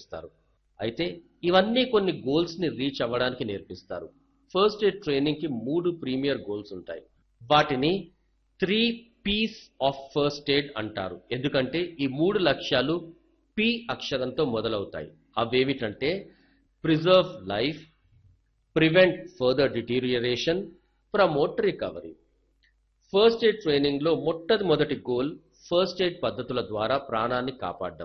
నేర్పిస్తారు అయితే ఇవన్నీ కొన్ని గోల్స్ ని రీచ్ అవ్వడానికి నేర్పిస్తారు ఫస్ట్ ఎయిడ్ ట్రైనింగ్ కి మూడు ప్రీమియర్ గోల్స్ ఉంటాయి వాటిని three P's of first aid అంటారు ఎందుకంటే ఈ మూడు లక్ష్యాలు పి అక్షరంతో మొదలవుతాయి అవేమిటంటే preserve life prevent further deterioration promote recovery first aid training లో మొట్టమొదటి గోల్ ఫస్ట్ ఎయిడ్ పద్ధతుల ద్వారా ప్రాణాన్ని కాపాడడం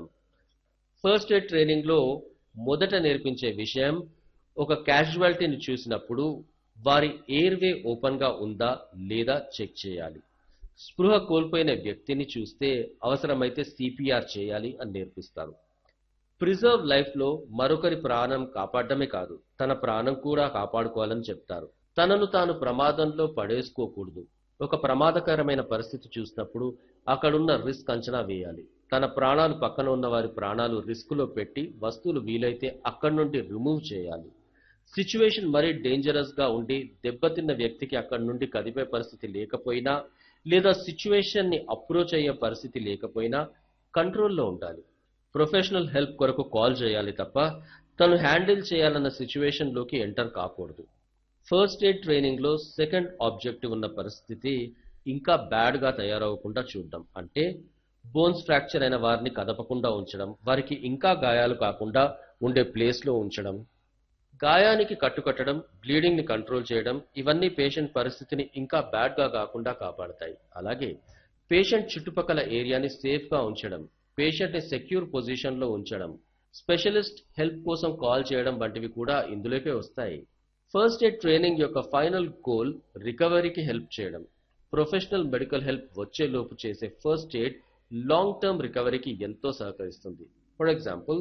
ఫస్ట్ ఎయిడ్ ట్రైనింగ్ లో మొదట నేర్పించే విషయం ఒక క్యాజువాలిటీని చూసినప్పుడు వారి ఎయిర్వే ఓపెన్ గా ఉందా లేదా చెక్ చేయాలి స్పృహ కోల్పోయిన వ్యక్తిని చూస్తే అవసరమైతే సిపిఆర్ చేయాలి అని నేర్పిస్తారు ప్రిజర్వ్ లైఫ్ లో మరొకరి ప్రాణం కాపాడమే కాదు తన ప్రాణం కూడా కాపాడుకోవాలని చెప్తారు తనను తాను ప్రమాదంలో పడేసుకోకూడదు ఒక ప్రమాదకరమైన పరిస్థితి చూసినప్పుడు అక్కడున్న రిస్క్ అంచనా వేయాలి తన ప్రాణాలు పక్కన ఉన్న వారి ప్రాణాలు రిస్క్ లో పెట్టి వస్తువులు వీలైతే అక్కడి నుండి రిమూవ్ చేయాలి సిచ్యువేషన్ మరీ డేంజరస్ గా ఉండి దెబ్బతిన్న వ్యక్తికి అక్కడి నుండి కదిపే పరిస్థితి లేకపోయినా లేదా సిచ్యువేషన్ ని అప్రోచ్ అయ్యే పరిస్థితి లేకపోయినా కంట్రోల్లో ఉండాలి ప్రొఫెషనల్ హెల్ప్ కొరకు కాల్ చేయాలి తప్ప తను హ్యాండిల్ చేయాలన్న సిచ్యువేషన్ లోకి ఎంటర్ కాకూడదు ఫస్ట్ ఎయిడ్ ట్రైనింగ్ లో సెకండ్ ఆబ్జెక్టివ్ ఉన్న పరిస్థితి ఇంకా బ్యాడ్ గా తయారవకుండా చూడడం అంటే బోన్స్ ఫ్రాక్చర్ అయిన వారిని కదపకుండా ఉంచడం వారికి ఇంకా గాయాలు కాకుండా ఉండే ప్లేస్ లో ఉంచడం గాయానికి కట్టుకట్టడం బ్లీడింగ్ ని కంట్రోల్ చేయడం ఇవన్నీ పేషెంట్ పరిస్థితిని ఇంకా బ్యాడ్ గా కాకుండా కాపాడతాయి అలాగే పేషెంట్ చుట్టుపక్కల ఏరియాని సేఫ్ గా ఉంచడం పేషెంట్ ని సెక్యూర్ పొజిషన్ లో ఉంచడం స్పెషలిస్ట్ హెల్ప్ కోసం కాల్ చేయడం వంటివి కూడా ఇందులోకే వస్తాయి ఫస్ట్ ఎయిడ్ ట్రైనింగ్ యొక్క ఫైనల్ గోల్ రికవరీకి హెల్ప్ చేయడం ప్రొఫెషనల్ మెడికల్ హెల్ప్ వచ్చే లోపు చేసే ఫస్ట్ ఎయిడ్ లాంగ్ టర్మ్ రికవరీకి ఎంతో సహకరిస్తుంది ఫర్ ఎగ్జాంపుల్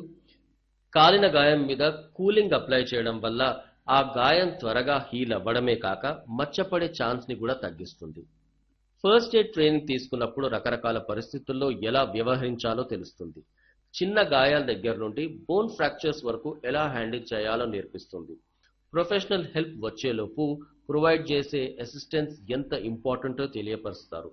కాలిన గాయం మీద కూలింగ్ అప్లై చేయడం వల్ల ఆ గాయం త్వరగా హీల్ అవ్వడమే కాక మచ్చపడే ఛాన్స్ ని కూడా తగ్గిస్తుంది ఫస్ట్ ఎయిడ్ ట్రైనింగ్ తీసుకున్నప్పుడు రకరకాల పరిస్థితుల్లో ఎలా వ్యవహరించాలో తెలుస్తుంది చిన్న గాయాల దగ్గర నుండి బోన్ ఫ్రాక్చర్స్ వరకు ఎలా హ్యాండిల్ చేయాలో నేర్పిస్తుంది ప్రొఫెషనల్ హెల్ప్ వచ్చేలోపు ప్రొవైడ్ చేసే అసిస్టెన్స్ ఎంత ఇంపార్టెంటో తెలియపరుస్తారు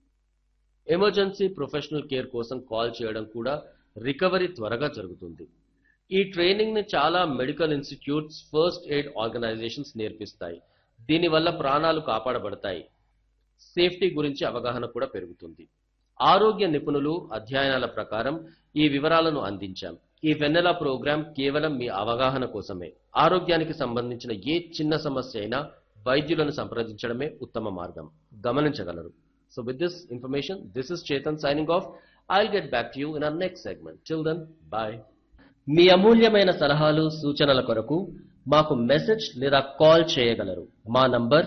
ఎమర్జెన్సీ ప్రొఫెషనల్ కేర్ కోసం కాల్ చేయడం కూడా రికవరీ త్వరగా జరుగుతుంది ఈ ట్రైనింగ్ ని చాలా medical institutes first aid organisations నేర్పిస్తాయి దీనివల్ల ప్రాణాలు కాపాడబడతాయి సేఫ్టీ గురించి అవగాహన కూడా పెరుగుతుంది ఆరోగ్య నిపుణులు అధ్యయనాల ప్రకారం ఈ వివరాలను అందించాం ఈ వెన్నెల ప్రోగ్రాం కేవలం మీ అవగాహన కోసమే ఆరోగ్యానికి సంబంధించిన ఏ చిన్న సమస్య అయినా వైద్యులను సంప్రదించడమే ఉత్తమ మార్గం గమనించగలరు so with this information this is Chetan signing off I'll get back to you in our next segment till then bye మీ అమూల్యమైన సలహాలు సూచనల కొరకు మాకు మెసేజ్ లేదా కాల్ చేయగలరు మా నంబర్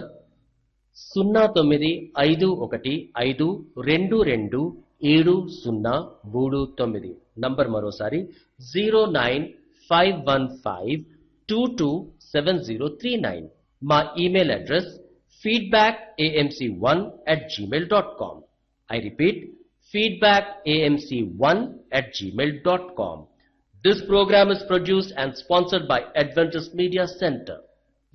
సున్నా తొమ్మిది ఐదు ఒకటి ఐదు రెండు రెండు ఏడు సున్నా మూడు తొమ్మిది నంబర్ మరోసారి zero nine five one five two two seven zero three nine మా email address feedback AMC one at Gmail dot com I repeat feedback AMC one at Gmail dot com This program is produced and sponsored by Adventist Media Center.